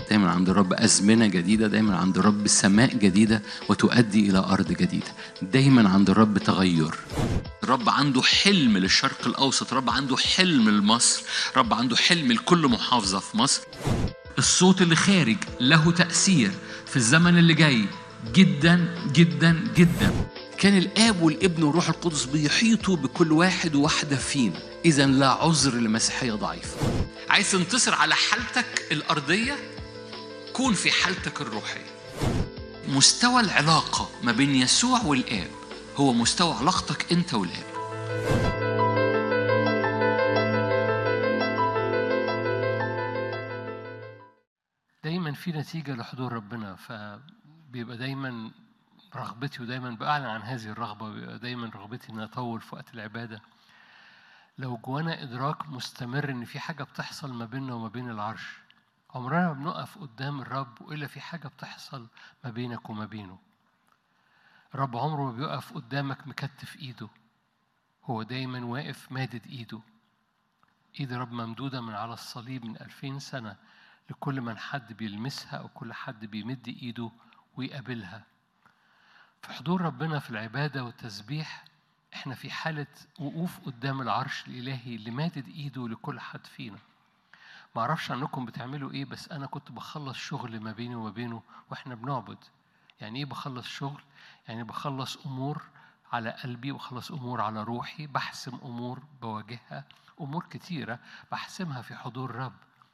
دايما عند الرب أزمنة جديدة دايما عند الرب سماء جديدة وتؤدي إلى أرض جديدة دايما عند الرب تغير الرب عنده حلم للشرق الأوسط الرب عنده حلم لمصر الرب عنده حلم لكل محافظة في مصر الصوت اللي خارج له تأثير في الزمن اللي جاي جدا جدا جدا كان الآب والابن والروح القدس بيحيطوا بكل واحد وواحدة فينا إذا لا عذر لمسيحية ضعيفة عايز تنتصر على حالتك الأرضية كون في حالتك الروحية مستوى العلاقة ما بين يسوع والآب هو مستوى علاقتك أنت والآب دايما في نتيجة لحضور ربنا فبيبقى دايما رغبتي ودايما بعلن عن هذه الرغبة بيبقى دايما رغبتي إن أطول في وقت العبادة لو جوانا إدراك مستمر إن في حاجة بتحصل ما بيننا وما بين العرش عمرنا ما بنقف قدام الرب وإلا في حاجة بتحصل ما بينك وما بينه الرب عمره ما بيقف قدامك مكتف إيده هو دايما واقف مادد إيده إيد الرب ممدودة من على الصليب من ألفين سنة لكل من حد بيلمسها أو كل حد بيمد إيده ويقابلها في حضور ربنا في العبادة والتسبيح احنا في حالة وقوف قدام العرش الإلهي اللي مادد إيده لكل حد فينا ما أعرفش عنكم بتعملوا إيه بس أنا كنت بخلص شغل ما بيني وما بينه وإحنا بنعبد يعني إيه بخلص شغل؟ يعني بخلص أمور على قلبي بخلص أمور على روحي بحسم أمور بواجهها أمور كتيرة بحسمها في حضور الرب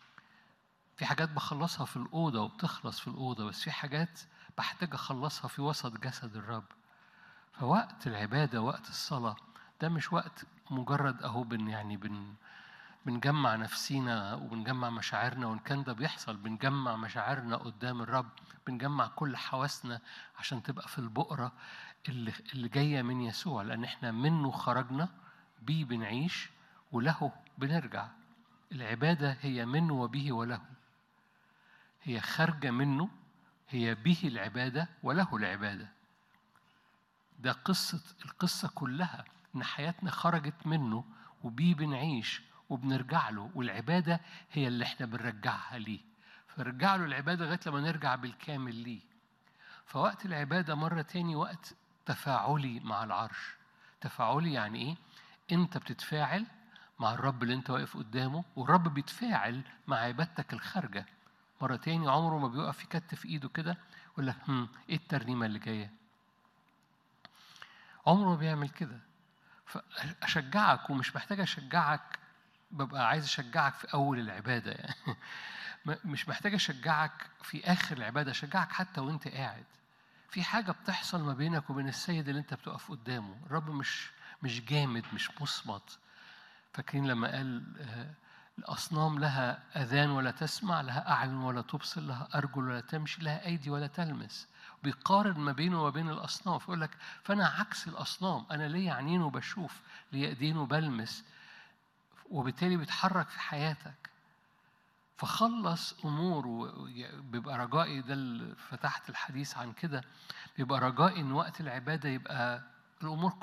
في حاجات بخلصها في الأوضة وبتخلص في الأوضة بس في حاجات بحتاج أخلصها في وسط جسد الرب فوقت العبادة وقت الصلاة ده مش وقت مجرد أهو بن يعني بن بنجمع نفسينا وبنجمع مشاعرنا وإن كان ده بيحصل بنجمع مشاعرنا قدام الرب بنجمع كل حواسنا عشان تبقى في البؤرة اللي, اللي جاية من يسوع لأن إحنا منه خرجنا بيه بنعيش وله بنرجع العبادة هي منه وبه وله هي خارجة منه هي به العبادة وله العبادة ده قصة القصة كلها إن حياتنا خرجت منه وبيه بنعيش وبنرجع له والعبادة هي اللي احنا بنرجعها ليه فنرجع له العبادة لغاية لما نرجع بالكامل ليه فوقت العبادة مرة تاني وقت تفاعلي مع العرش تفاعلي يعني ايه انت بتتفاعل مع الرب اللي انت واقف قدامه والرب بيتفاعل مع عبادتك الخارجة مرة تاني عمره ما بيقف يكتف ايده كده يقول لك هم ايه الترنيمة اللي جاية عمره ما بيعمل كده فأشجعك ومش محتاج أشجعك ببقى عايز أشجعك في أول العبادة يعني مش محتاج أشجعك في آخر العبادة أشجعك حتى وأنت قاعد في حاجة بتحصل ما بينك وبين السيد اللي أنت بتقف قدامه الرب مش مش جامد مش مصمت فاكرين لما قال الأصنام لها أذان ولا تسمع لها أعين ولا تبصر لها أرجل ولا تمشي لها أيدي ولا تلمس بيقارن ما بينه وما بين الأصنام فيقول لك فأنا عكس الأصنام أنا ليا عينين وبشوف ليا إيدين وبلمس وبالتالي بيتحرك في حياتك فخلص أمور بيبقى رجائي ده اللي فتحت الحديث عن كده بيبقى رجائي إن وقت العبادة يبقى الأمور